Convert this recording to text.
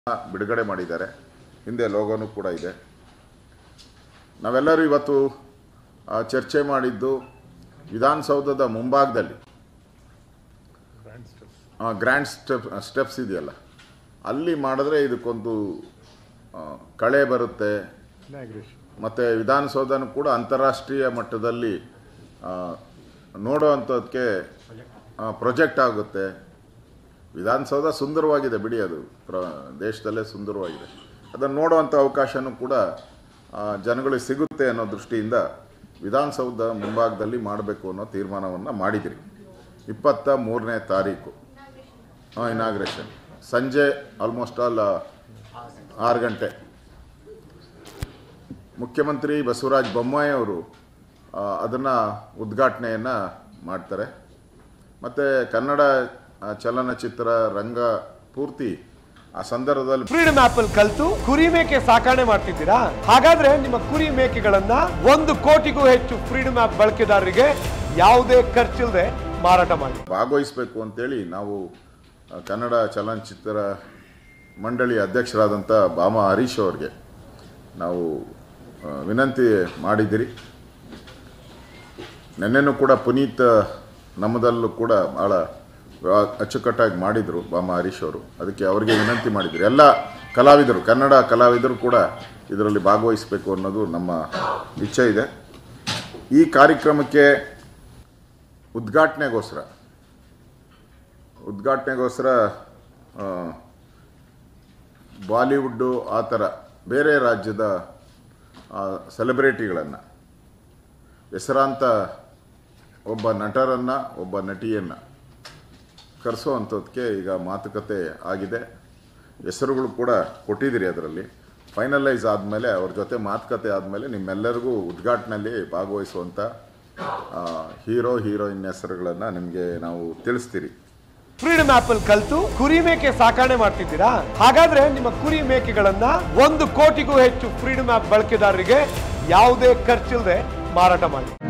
ಬಿಡುಗಡೆ ಮಾಡಿದ್ದಾರೆ ಹಿಂದೆ ಲೋಗೋನು ಕೂಡ ಇದೆ ನಾವೆಲ್ಲರೂ ಇವತ್ತು ಆ, ಚರ್ಚೆ ಮಾಡಿದ್ದು ವಿಧಾನಸೌಧದ ಮುಂಭಾಗದಲ್ಲಿ ಗ್ರ್ಯಾಂಡ್ ಸ್ಟೆಪ್ ಸ್ಟೆಪ್ಸ್ ಇದೆಯಲ್ಲ ಅಲ್ಲಿ ಮಾಡಿದ್ರೆ ಇದಕ್ಕೊಂದು ಆ, ಕಳೆ ಬರುತ್ತೆ ಮತ್ತು ವಿಧಾನಸೌಧನೂ ಕೂಡ ಅಂತಾರಾಷ್ಟ್ರೀಯ ಮಟ್ಟದಲ್ಲಿ ಆ, ನೋಡೋವಂಥದ್ದಕ್ಕೆ ಪ್ರೊಜೆಕ್ಟ್ ಆಗುತ್ತೆ ವಿಧಾನಸೌಧ ಸುಂದರವಾಗಿದೆ ಬಿಡಿ ಅದು ಪ್ರ ದೇಶದಲ್ಲೇ ಸುಂದರವಾಗಿದೆ ಅದನ್ನು ನೋಡುವಂಥ ಅವಕಾಶನೂ ಕೂಡ ಆ, ಜನಗಳಿಗೆ ಸಿಗುತ್ತೆ ಅನ್ನೋ ದೃಷ್ಟಿಯಿಂದ ವಿಧಾನಸೌಧ ಮುಂಭಾಗದಲ್ಲಿ ಮಾಡಬೇಕು ಅನ್ನೋ ತೀರ್ಮಾನವನ್ನು ಮಾಡಿದಿರಿ ಇಪ್ಪತ್ತ ಮೂರನೇ ತಾರೀಕು ಹಾಂ ಇನಾಗ್ರೇಷನ್ ಸಂಜೆ ಆಲ್ಮೋಸ್ಟ್ ಆಲ್ ಆರು ಗಂಟೆ ಮುಖ್ಯಮಂತ್ರಿ ಬಸವರಾಜ ಬೊಮ್ಮಾಯಿ ಅವರು ಅದನ್ನು ಉದ್ಘಾಟನೆಯನ್ನು ಮಾಡ್ತಾರೆ ಮತ್ತು ಕನ್ನಡ ಆ, ಚಲನಚಿತ್ರ ರಂಗ ಪೂರ್ತಿ ಆ ಸಂದರ್ಭದಲ್ಲಿ ಫ್ರೀಡಮ್ ಆಪ್ ಅಲ್ಲಿ ಕಲ್ತು ಕುರಿ ಮೇಕೆ ಸಾಕಣೆ ಮಾಡ್ತಿದ್ದೀರಾ ಹಾಗಾದ್ರೆ ನಿಮ್ಮ ಕುರಿ ಮೇಕೆಗಳನ್ನ ಒಂದು ಕೋಟಿಗೂ ಹೆಚ್ಚು ಫ್ರೀಡಮ್ ಆಪ್ ಬಳಕೆದಾರರಿಗೆ ಯಾವುದೇ ಖರ್ಚಿಲ್ಲದೆ ಮಾರಾಟ ಮಾಡಿ ಭಾಗವಹಿಸಬೇಕು ಅಂತೇಳಿ ನಾವು ಆ, ಕನ್ನಡ ಚಲನಚಿತ್ರ ಮಂಡಳಿ ಅಧ್ಯಕ್ಷರಾದಂಥ ಬಾಮ ಹರೀಶ್ ಅವ್ರಿಗೆ ನಾವು ಆ, ವಿನಂತಿ ಮಾಡಿದ್ದೀರಿ ನಿನ್ನೆನೂ ಕೂಡ ಪುನೀತ್ ನಮ್ಮದಲ್ಲೂ ಕೂಡ ಭಾಳ ಅಚ್ಚುಕಟ್ಟಾಗಿ ಮಾಡಿದರು ಬಾಮ ಹರೀಶ್ ಅವರು ಅದಕ್ಕೆ ಅವರಿಗೆ ವಿನಂತಿ ಮಾಡಿದ್ರು ಎಲ್ಲ ಕಲಾವಿದರು ಕನ್ನಡ ಕಲಾವಿದರು ಕೂಡ ಇದರಲ್ಲಿ ಭಾಗವಹಿಸಬೇಕು ಅನ್ನೋದು ನಮ್ಮ ಇಚ್ಛೆ ಇದೆ ಈ ಕಾರ್ಯಕ್ರಮಕ್ಕೆ ಉದ್ಘಾಟನೆಗೋಸ್ಕರ ಉದ್ಘಾಟನೆಗೋಸ್ಕರ ಆ, ಬಾಲಿವುಡ್ಡು ಆ ಥರ ಬೇರೆ ರಾಜ್ಯದ ಸೆಲೆಬ್ರಿಟಿಗಳನ್ನು ಹೆಸರಾಂತ ಒಬ್ಬ ನಟರನ್ನು ಒಬ್ಬ ನಟಿಯನ್ನು ಕರೆಸೋವಂಥದ್ದಕ್ಕೆ ಈಗ ಮಾತುಕತೆ ಆಗಿದೆ ಹೆಸರುಗಳು ಕೂಡ ಕೊಟ್ಟಿದ್ದೀರಿ ಅದರಲ್ಲಿ ಫೈನಲೈಸ್ ಆದಮೇಲೆ ಅವ್ರ ಜೊತೆ ಮಾತುಕತೆ ಆದಮೇಲೆ ನಿಮ್ಮೆಲ್ಲರಿಗೂ ಉದ್ಘಾಟನೆಯಲ್ಲಿ ಭಾಗವಹಿಸುವಂಥ ಆ, ಹೀರೋ ಹೀರೋಯಿನ್ ಹೆಸರುಗಳನ್ನು ನಿಮಗೆ ನಾವು ತಿಳಿಸ್ತೀರಿ ಫ್ರೀಡಮ್ ಆಪ್ ಅಲ್ಲಿ ಕಲ್ತು ಕುರಿ ಮೇಕೆ ಸಾಕಣೆ ಮಾಡ್ತಿದ್ದೀರಾ ಹಾಗಾದ್ರೆ ನಿಮ್ಮ ಕುರಿ ಮೇಕೆಗಳನ್ನ ಒಂದು ಕೋಟಿಗೂ ಹೆಚ್ಚು ಫ್ರೀಡಮ್ ಆಪ್ ಬಳಕೆದಾರರಿಗೆ ಯಾವುದೇ ಖರ್ಚಿಲ್ಲದೆ ಮಾರಾಟ ಮಾಡಿ